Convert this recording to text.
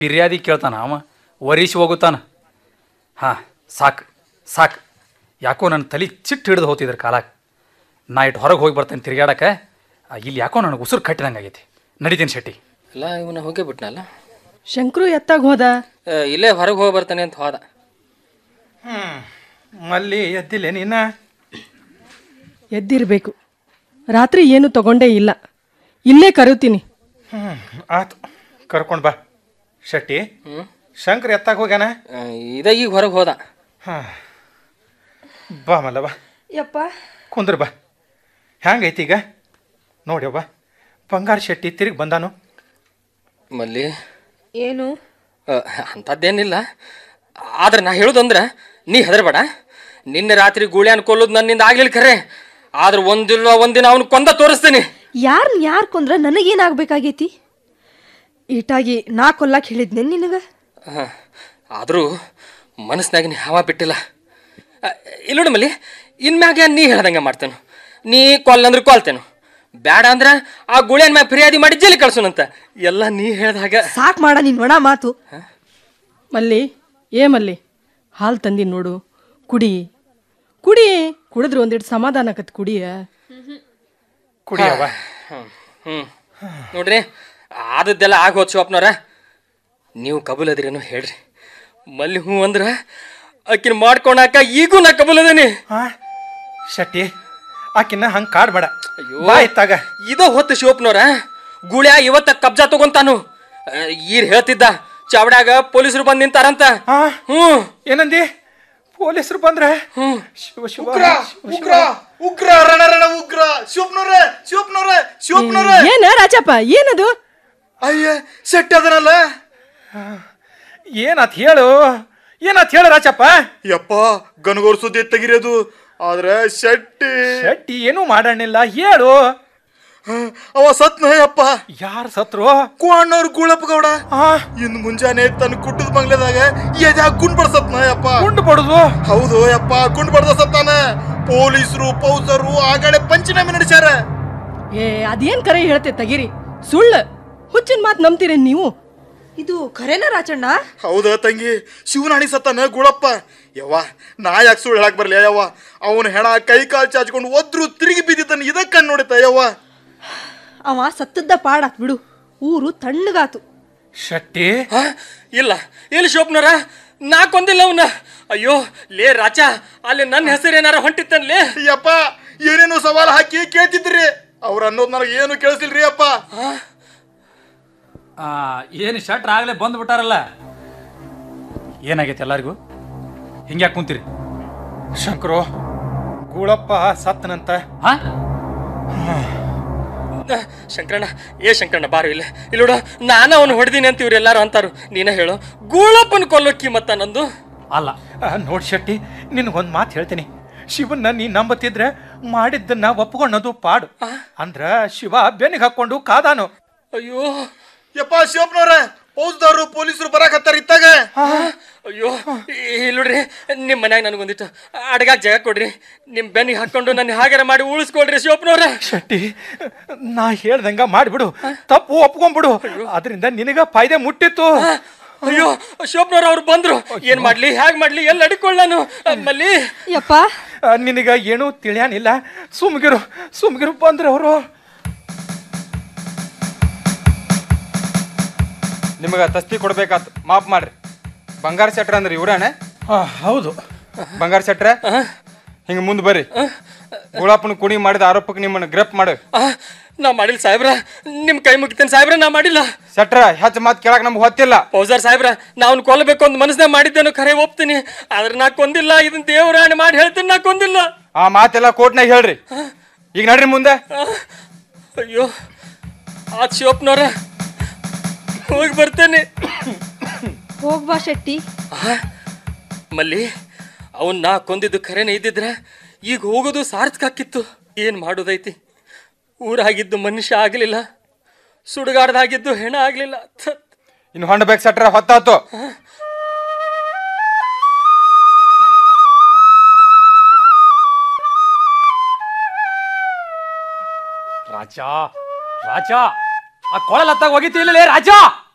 ಫಿರ್ಯಾದಿ ಕೇಳ್ತಾನ ಅವ ವರೀಶ್ ಹೋಗುತ್ತಾನ ಹಾಂ ಸಾಕು ಸಾಕು ಯಾಕೋ ನನ್ನ ತಲೆ ಚಿಟ್ಟು ಹಿಡಿದು ಹೋಗ್ತಿದ್ರ ಕಾಲಾಗ ನಾ ಇಟ್ಟು ಹೊರಗೆ ಹೋಗಿ ಬರ್ತೇನೆ ತಿರ್ಗಾಡಕ್ಕೆ ಆ, ಇಲ್ಲಿ ಯಾಕೋ ನನಗೆ ಉಸಿರು ಕಟ್ಟಿದಂಗೆ ಆಗೈತಿ ನಡಿತೀನಿ ಶೆಟ್ಟಿ ಎಲ್ಲ ಇವನ ಹೋಗೇ ಬಿಟ್ನಲ್ಲ ಶಂಕರು ಎತ್ತಾಗ ಹೋದ ಆ, ಇಲ್ಲೇ ಹೊರಗೆ ಹೋಗಿ ಬರ್ತಾನೆ ಅಂತ ಹೋದ ಮಲ್ಲಿ ಎದ್ದಿಲ್ಲ ನೀನ ಎದ್ದಿರಬೇಕು ರಾತ್ರಿ ಏನು ತಗೊಂಡೇ ಇಲ್ಲ ಇಲ್ಲೇ ಕರೀತೀನಿ ಹ್ಞೂ ಆತು ಕರ್ಕೊಂಡು ಬಾ ಶೆಟ್ಟಿ ಹ್ಞೂ ಶಂಕರ್ ಎತ್ತಾಗ ಹೋಗ್ಯಾನ ಇದ ಈಗ ಹೊರಗೆ ಹೋದ ಹಾಂ ಬಾ ಮಲ್ಲ ಬಾ ಯಪ್ಪ ಕುಂದ್ರ ಬಾ ಹ್ಯಾಂಗೈತಿ ಈಗ ನೋಡ್ಯವ್ವ ಬಂಗಾರ ಶೆಟ್ಟಿ ತಿರುಗಿ ಬಂದಾನು ಮಲ್ಲಿ ಏನು ಆ, ಅಂಥದ್ದೇನಿಲ್ಲ ಆದ್ರೆ ನಾ ಹೇಳೋದಂದ್ರೆ ನೀ ಹೆದರ್ಬೇಡ ನಿನ್ನೆ ರಾತ್ರಿ ಗೂಳ್ಯಾನ್ ಕೊಲ್ಲೋದು ನನ್ನಿಂದ ಆಗ್ಲಿಲ್ಲ ಖರೆ ಆದ್ರೆ ಒಂದಿಲ್ಲ ಒಂದಿನ ಅವನು ಕೊಂದ ತೋರಿಸ್ತೀನಿ ಯಾರನ್ನ ಯಾರು ಕೊಂದ್ರ ನನಗೇನಾಗಬೇಕಾಗೈತಿ ಈಟಾಗಿ ನಾ ಕೊಲ್ಲಕ್ಕೆ ಹೇಳಿದ್ನೆ ನಿನಗ ಆ, ಆದರೂ ಮನಸ್ಸಿನಾಗ ನೀ ಹಾವ ಬಿಟ್ಟಿಲ್ಲ ಆ, ಇಲ್ಲ ನೋಡು ಮಲ್ಲಿ ಇನ್ಮ್ಯಾಗ ನೀ ಹೇಳ್ದಂಗೆ ಮಾಡ್ತೇನು ನೀ ಕೊಲ್ಲಂದ್ರೆ ಕೊಲ್ತೇನು ಬೇಡ ಅಂದ್ರೆ ಆ ಗುಳಿಯನ್ ಮ್ಯಾಗ ಫಿರ್ಯಾದಿ ಮಾಡಿ ಜೈಲಿ ಕಳ್ಸೋನಂತ ಎಲ್ಲ ನೀ ಹೇಳ್ದಾಗ ಸಾಕ್ ಮಾಡ ನಿನ್ ಒಣ ಮಾತು ಮಲ್ಲಿ ಏ ಮಲ್ಲಿ ಹಾಲು ತಂದಿ ನೋಡು ಕುಡಿ ಕುಡಿ ಕುಡಿದ್ರೆ ಒಂದಿಟ್ಟು ಸಮಾಧಾನ ಆಕತ್ ಕುಡಿಯ ಕುಡಿಯವ್ವ ಹ್ಞೂ ನೋಡ್ರಿ ಆದದ್ದೆಲ್ಲ ಆಗೋದು ಶಿವಪ್ಪನವ್ರ ನೀವು ಕಬೂಲ್ ಅದಿರೇನೋ ಹೇಳ್ರಿ ಮಲ್ಲಿ ಹ್ಞೂ ಅಂದ್ರೆ ಆಕಿನ ಮಾಡ್ಕೊಳಕ ಈಗೂ ನಾ ಕಬೂಲ್ ಅದೇನಿ ಹಾಂ ಶೆಟ್ಟಿ ಆಕಿನ್ನ ಹಂಗೆ ಕಾಡ್ಬೇಡ ಅಯ್ಯೋ. ಬಾ ಇತ್ತಾಗ ಇದ ಹೊತ್ತು ಶಿವಪ್ಪನವ್ರ ಗುಳ್ಯಾ ಇವತ್ತ ಕಬ್ಜಾ ತಗೊಂತಾನು ಆ, ಈರ್ ಹೇಳ್ತಿದ್ದ ಚಾವಡ್ಯಾಗ ಪೊಲೀಸರು ಬಂದ್ ನಿಂತಾರಂತ ಹಾಂ ಹ್ಞೂ ಏನಂದಿ ಪೊಲೀಸರು ಬಂದ್ರೆ ಶಿವ ಶಿವ ಉಗ್ರ ಉಗ್ರ ಉಗ್ರ ರಣ ರಣ ಉಗ್ರ ಶಿವಪ್ನವ್ರೆ ಶಿವಪ್ನವ್ರೆ ಶಿವಪ್ನವ್ರೆ ಏನ ರಾಜಪ್ಪ ಏನದು ಅಯ್ಯ ಸೆಟ್ ಅದನಲ್ಲ ಏನತ್ ಹೇಳು ಏನತ್ ಹೇಳು ರಾಚಪ್ಪ ಯಪ್ಪ ಗನಗೋರ್ ಸುದ್ದಿ ತೆಗಿರೋದು ಆದ್ರೆ ಶೆಟ್ಟಿ ಶೆಟ್ಟಿ ಏನೂ ಮಾಡಣ್ಣಿಲ್ಲ ಹೇಳು ಹ, ಅವ ಸತ್ನ ಯಪ್ಪ ಯಾರು ಸತ್ರು ಕೋಣ್ಣವ್ರು ಗೂಳಪ್ಪ ಗೌಡ ಆ ಇನ್ ಮುಂಜಾನೆ ತನ್ನ ಕುಟ್ಟದ ಬಂಗ್ಲೆದಾಗ ಎದ್ಯಾಗ ಗುಂಡ್ ಬಡ್ಸತ್ನ ಯಪ್ಪ ಗುಂಡು ಬಡುದು ಹೌದು ಯಪ್ಪ ಗುಂಡ್ ಬಡ್ದ ಸತ್ತಾನ ಪೊಲೀಸರು ಪೌಸರು ಆಗಡೆ ಪಂಚನಾಮೆ ನಡೆಸ್ಯಾರ ಏ ಅದೇನ್ ಕರೆ ಹೇಳ್ತೆ ತಗಿರಿ ಸುಳ್ಳು ಹುಚ್ಚಿನ ಮಾತು ನಂಬ್ತೀರಿ ನೀವು ಇದು ಖರೇನ ರಾಜಣ್ಣ ಹೌದ ತಂಗಿ ಶಿವನಾಣಿ ಸತ್ತಾನ ಗುಳಪ್ಪ ಯವ್ವ ನಾ ಯಾಕೆ ಸುಳ್ಳು ಹೇಳಕ್ ಬರ್ಲಿ ಯವ್ವ ಅವನ ಹೆಣ ಕೈ ಕಾಲು ಚಾಚ್ಕೊಂಡು ಒದ್ರು ತಿರುಗಿ ಬಿದ್ದಿದ್ದಾನೆ ಇದಕ್ಕೆ ಕಣ್ಣು ನೋಡಿತ ಯವ್ವ ಅವ ಸತ್ತದ್ದ ಪಾಡಾತ್ ಬಿಡು ಊರು ತಣ್ಣಗಾತು ಶೆಟ್ಟಿ ಆ, ಇಲ್ಲ ಇಲ್ಲ ಶಿವಪ್ಪನವ್ರ ನಾ ಕೊಂದಿಲ್ಲ ಅವನ್ನ ಅಯ್ಯೋ ಲೇ ರಾಜ ಅಲ್ಲಿ ನನ್ನ ಹೆಸರು ಏನಾರ ಹೊಂಟಿತ್ತನ್ಲೇ ಯಪ್ಪ ಏನೇನು ಸವಾಲು ಹಾಕಿ ಕೇಳ್ತಿದ್ರಿ ಅವ್ರ ಅನ್ನೋದು ನನಗೆ ಏನು ಕೇಳಿಸಿಲ್ರಿ ಅಪ್ಪ ಏನು ಶಟ್ರ್ ಆಗಲೇ ಬಂದ್ಬಿಟ್ಟಾರಲ್ಲ ಏನಾಗೈತೆ ಎಲ್ಲರಿಗೂ ಹಿಂಗ್ಯಾಕೆ ಕುಂತೀರಿ ಶಂಕರು ಗೂಳಪ್ಪ ಸತ್ತನಂತ ಹಾಂ ಆ, ಶಂಕರಣ್ಣ ಏ ಶಂಕರಣ್ಣ ಬಾರು ಇಲ್ಲ ಇಲ್ಲ ನೋಡು ನಾನು ಅವನು ಹೊಡೆದೀನಿ ಅಂತ ಇವ್ರೆಲ್ಲಾರು ಅಂತಾರು ನೀನೇ ಹೇಳು ಗೂಳಪ್ಪನ ಕೊಲ್ಲೋಕ್ಕಿ ಮತ್ತ ನಂದು ಅಲ್ಲ ಆ, ನೋಡ್ ಶೆಟ್ಟಿ ನಿನಗೊಂದು ಮಾತು ಹೇಳ್ತೀನಿ ಶಿವನ್ನ ನೀ ನಂಬತಿದ್ರೆ ಮಾಡಿದ್ದನ್ನ ಒಪ್ಕೊಂಡದು ಪಾಡು ಅಂದ್ರ ಶಿವ ಬೆನ್ನಿಗೆ ಹಾಕೊಂಡು ಕಾದಾನು ಅಯ್ಯೋ ಯಪ್ಪ ಶಿವಪ್ಪನವ್ರೆ ಫೌಜ್ದಾರರು ಪೊಲೀಸರು ಬರಾಕತ್ತಾರ ಇತ್ತಾಗ ಅಯ್ಯೋ ಇಲ್ಲಿ ನೋಡ್ರಿ ನಿಮ್ಮ ಮನ್ಯಾಗ ನನಗೊಂದಿಟ್ಟು ಅಡ್ಗಾಗ ಜಾಗ ಕೊಡ್ರಿ ನಿಮ್ಮ ಬೆನ್ನಿಗೆ ಹಾಕೊಂಡು ನನ್ನ ಹಾಗಾರ ಮಾಡಿ ಉಳಿಸ್ಕೊಳ್ರಿ ಶಿವಪ್ಪನವ್ರ ಶೆಟ್ಟಿ ನಾ ಹೇಳ್ದಂಗ ಮಾಡ್ಬಿಡು ತಪ್ಪು ಒಪ್ಕೊಂಡ್ಬಿಡು ಅದರಿಂದ ನಿನಗ ಫಾಯ್ದೆ ಮುಟ್ಟಿತ್ತು ಅಯ್ಯೋ ಶಿವಪ್ಪನವ್ರ ಅವ್ರು ಬಂದ್ರು ಏನ್ ಮಾಡ್ಲಿ ಹೇಗ್ ಮಾಡ್ಲಿ ಎಲ್ಲಿ ಅಡಿಕೊಳ್ಳ ನಾನು ಮಲ್ಲಿ ಯಪ್ಪ ಆ, ನಿನಗ ಏನೂ ತಿಳಿಯಾನಿಲ್ಲ ಸುಮ್ಗಿರು ಸುಮ್ಗಿರು ಬಂದ್ರ ಅವರು ನಿಮಗೆ ತಸ್ತಿ ಕೊಡ್ಬೇಕಾತು ಮಾಪ್ ಮಾಡ್ರಿ ಬಂಗಾರ ಶೆಟ್ರ ಅಂದ್ರೆ ಇವ್ರಾನೆ ಹೌದು ಬಂಗಾರ ಶೆಟ್ರ ಹಿಂಗೆ ಮುಂದೆ ಬರ್ರಿ ಗುಳಪ್ಪನ ಕುಣಿ ಮಾಡಿದ ಆರೋಪಕ್ಕೆ ನಿಮ್ಮನ್ನು ಗ್ರೆಪ್ ಮಾಡು ಆ, ನಾ ಮಾಡಿಲ್ಲ ಸಾಹೇಬ್ರ ನಿಮ್ ಕೈ ಮುಗಿತೇನೆ ಸಾಹೇಬ್ರ ನಾ ಮಾಡಿಲ್ಲ ಶೆಟ್ರ ಹೆಚ್ಚು ಮಾತು ಕೇಳಕ್ ನಮ್ಗೆ ಹೊತ್ತಿಲ್ಲ ಪೌಸರ್ ಸಾಹೇಬ್ರ ನಾ ಅವ್ನು ಕೊಲ್ಲಬೇಕು ಅಂತ ಮನಸ್ನಾಗ ಮಾಡಿದ್ದೇನೋ ಖರೆ ಒಪ್ತೀನಿ ಆದ್ರೆ ನಾ ಕೊಂದಿಲ್ಲ ಇದನ್ನ ದೇವರಾಣಿ ಮಾಡಿ ಹೇಳ್ತೀನಿ ನಾ ಕೊಂದಿಲ್ಲ ಆ ಮಾತೆಲ್ಲ ಕೋರ್ಟ್ನಾಗ ಹೇಳ್ರಿ ಈಗ ನಡ್ರಿ ಮುಂದೆ ಆ, ಅಯ್ಯೋ ಆ ಶಿವಪ್ಪನವ್ರ ಹೋಗಿ ಬರ್ತೇನೆ ಹೋಗ್ಬಾ ಶೆಟ್ಟಿ ಆ, ಮಲ್ಲಿ ಅವನ್ ನಾ ಕೊಂದಿದ್ದು ಖರೇನೆ ಇದ್ದಿದ್ರ ಈಗ ಹೋಗೋದು ಸಾರ್ಥಕ ಆಕಿತ್ತು ಏನ್ ಮಾಡೋದೈತಿ ಊರಾಗಿದ್ದು ಮನುಷ್ಯ ಆಗ್ಲಿಲ್ಲ ಸುಡುಗಾಡ್ದಾಗಿದ್ದು ಹೆಣ ಆಗ್ಲಿಲ್ಲ ಥತ್. ಇನ್ನು ಹೊಂಡ್ಬೇಕು ಶೆಟ್ರ ಹೊತ್ತಾತು ರಾಜ ರಾಜ ಆ ಕೊಳಲತ್ತಾಗ ಹೋಗಿತ್ತು ಇಲ್ಲಲೇ ರಾಜ